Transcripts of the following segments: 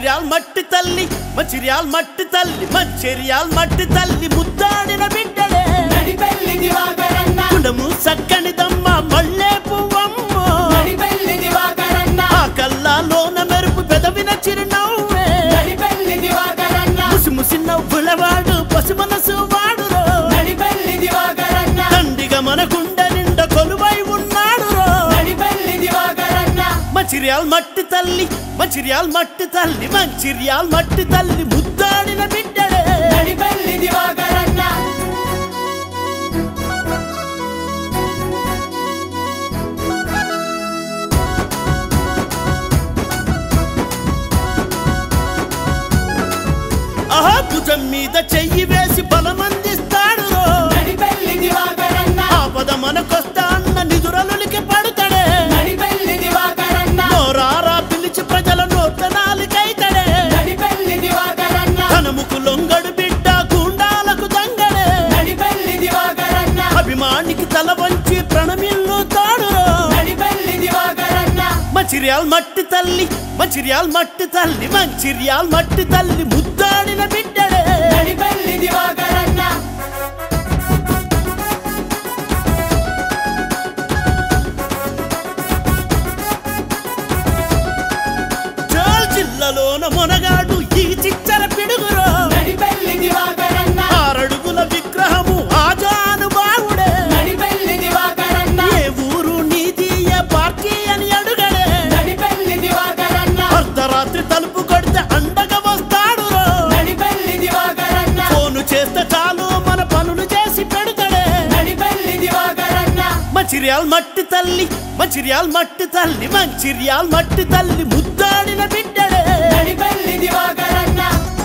మంచిర్యాల్ మట్టి తల్లి మంచిర్యాల్ మట్టి తల్లి మంచిర్యాల్ మట్టి తల్లి ముద్దాడిన బిడ్డడే నడిపెల్లి దివాకరన్న కుడము సక్కని దమ్మ మళ్ళే పువ్వమ్మ నడిపెల్లి దివాకరన్న ఆ కల్లాలోన మెరుపు పెదవిన చిరునవ్వే నడిపెల్లి దివాకరన్న ముసి ముసి నవ్వులవాడు పసి మనసు వాడురో నడిపెల్లి దివాకరన్న తండ్రిగా మన గుండె నిండా కొలువై ఉన్నాడు నడిపెల్లి దివాకరన్న మంచిర్యాల్ మట్టి తల్లి మంచిర్యాల్ మట్టి తల్లి మంచిర్యాల్ మట్టి తల్లి ముద్దాడిన బిడ్డడే నడిపెల్లి దివాకరన్న ఆహా భుజం మీద చెయ్యి వేసి బలమందిస్తాడు నడిపెల్లి దివాకరన్న ఆపద మనకొస్తా అన్న నిదురలునికి పడుతాడే నడిపెల్లి దివాకరన్న నోరారా పిలిచి ప్రజల నోట్ల నాలుకైతడే నడిపెల్లి దివాకరన్న ధనముకు లొంగడు బిడ్డ గుండాలకు దంగడే నడిపెల్లి దివాకరన్న అభిమానికి తల వంచి ప్రణమిల్లు తాడు నడిపెల్లి దివాకరన్న మంచిర్యాల్ మట్టి తల్లి మంచిర్యాల్ మట్టి తల్లి మంచిర్యాల్ మట్టి తల్లి ముద్దాడిన బిడ్డడే నడిపెల్లి దివాకరన్న చోల్ జిల్లాలోన మొనగాడు ఈ చిచ్చర పిడుగురో నడిపెల్లి దివాకరన్న ఆరడుగుల విగ్రహము ఆజాను బావుడే నడిపెల్లి దివాకరన్న ఏ ఊరు నీది ఏ పార్టీ అని అడుగడే నడిపెల్లి దివాకరన్న అర్ధరాత్రి తలుపు కొడితే అండగా వస్తాడు నడిపెల్లి దివాకరన్న ఫోను చేస్తే చాలు మన పనులు చేసి పెడతాడే నడిపెల్లి దివాకరన్న మంచిర్యాల్ మట్టి తల్లి మంచిర్యాల్ మట్టి తల్లి మంచిర్యాల్ మట్టి తల్లి ముద్దాడిన బిడ్డడే నడిపెల్లి దివాకరన్న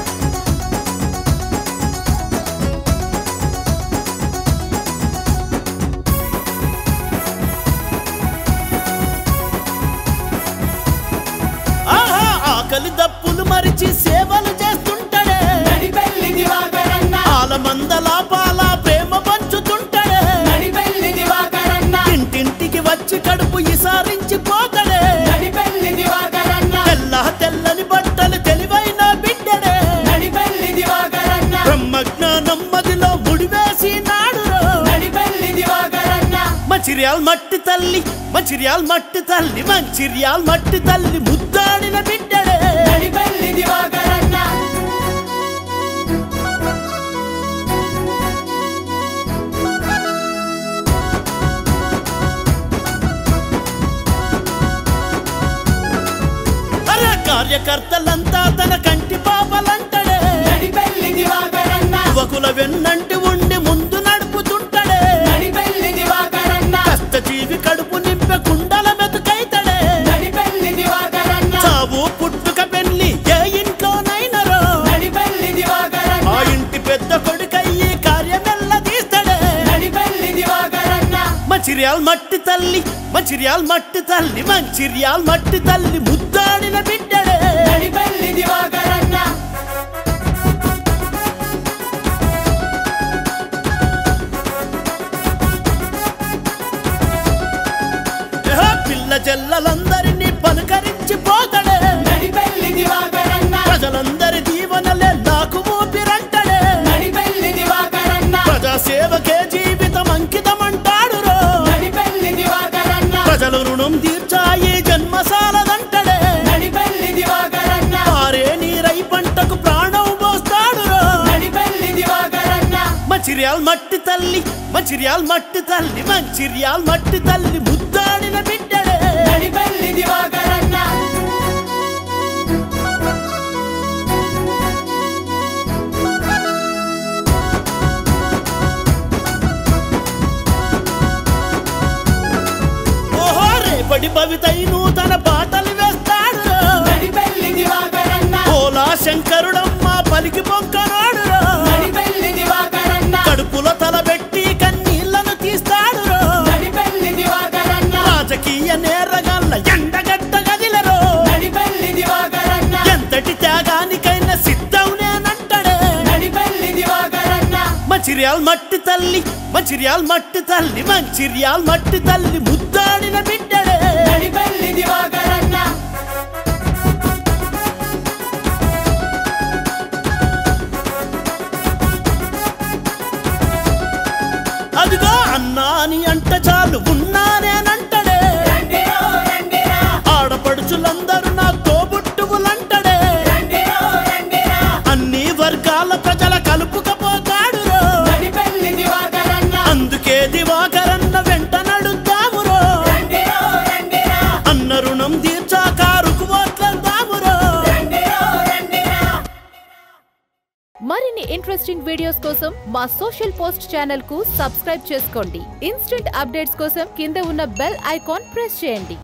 ఆహా ఆకలి దప్పులు మరిచి సేవలు చేస్తుంటాడే నడిపెల్లి దివాకరన్న ఆలమందల పాల ప్రేమ పంచుతుంటాడే నడిపెల్లి దివాకరన్న ఇంటింటికి వచ్చి కడుపు ఇసారించి పోతాడే నడిపెల్లి దివాకరన్న తెల్ల తెల్లని బట్టలు తెలివైన బిడ్డడే నడిపెల్లి దివాకరన్న బ్రహ్మజ్ఞానం మదిలో ముడివేసి నాడు నడిపెల్లి దివాకరన్న మంచిర్యాల్ మట్టి తల్లి మంచిర్యాల్ మట్టి తల్లి మంచిర్యాల్ మట్టి తల్లి ముద్దాడిన బిడ్డడే నడిపెల్లి దివాకరన్న అరే కార్యకర్తలంతా తన కంటి పాపలంటడే నడిపెల్లి దివాకరన్న యువకుల వెన్నంటి ఉండి ముందు నడుపుతుంటడే నడిపెల్లి దివాకరన్న కష్ట జీవి కడుపు నింపే కుండల మెతుకైతడే నడిపెల్లి దివాకరన్న చావు పుట్టుక పెళ్లి ఏ ఇంట్లోనైనరో నడిపెల్లి దివాకరన్న ఆ ఇంటి పెద్ద కొడుకయ్యి కార్యమెల్ల తీస్తాడే నడిపెల్లి దివాకరన్న మంచిర్యాల్ మట్టి తల్లి మంచిర్యాల్ మట్టి తల్లి మంచిర్యాల్ మట్టి తల్లి ముద్దాడిన బిడ్డడే నడిపెల్లి దివాకరన్న ఏహో, పిల్ల జల్లలందరినీ పలుకరించి పోతాడే నడిపెల్లి దివాకరన్న ప్రజలందరి దీవనలే నాకు ఊపిరంటడే నడిపెల్లి దివాకరన్న ప్రజాసేవకే జీవితం అంకితమంటాడు రో. నడిపెల్లి దివాకరన్న ప్రజల రుణం తీర్చాయి జన్మసాలదంటడే నడిపెల్లి దివాకరన్న పారే నీరై పంటకు ప్రాణం పోస్తాడు రో. నడిపెల్లి దివాకరన్న మంచిర్యాల్ మట్టి తల్లి మంచిర్యాల్ మట్టి తల్లి మంచిర్యాల్ మట్టి తల్లి ముద్దాడిన బిడ్డడే నడిపెల్లి దివాకరన్న ఓహో రేపటి భవితై నూతన పాటలు వేస్తాడు నడిపెల్లి దివాకరన్న ఓలా శంకరుడమ్మ పలికి పొంకనాడు నడిపెల్లి దివాకరన్న కడుపులో తలబెట్టి కన్నీళ్లను తీస్తాడు నడిపెల్లి దివాకరన్న రాజకీయ నేరగాళ్ళ ఎండగట్ట గదిలరో నడిపెల్లి దివాకరన్న ఎంతటి త్యాగానికైనా సిద్ధం నేనంటడే నడిపెల్లి దివాకరన్న మంచిర్యాల్ మట్టి తల్లి మంచిర్యాల్ మట్టి తల్లి మంచిర్యాల్ మట్టి తల్లి ముద్దాడిన బిడ్డడే నడిపెల్లి దివాకరన్న వర్గాల ప్రజల కలుపుకపోతాడురో నడిపెల్లి దివాకరన్న అందుకే దివాకరన్న వెంట నడుద్దామురో రండిరో రండిరా అన్న రుణం తీర్చాకారుకు ఓట్లందామురో రండిరో రండిరా మరిన్ని ఇంట్రెస్టింగ్ వీడియోస్ కోసం మా సోషల్ పోస్ట్ ఛానల్ కు సబ్స్క్రైబ్ చేసుకోండి ఇన్స్టెంట్ అప్డేట్స్ కోసం కింద ఉన్న బెల్ ఐకాన్ ప్రెస్ చేయండి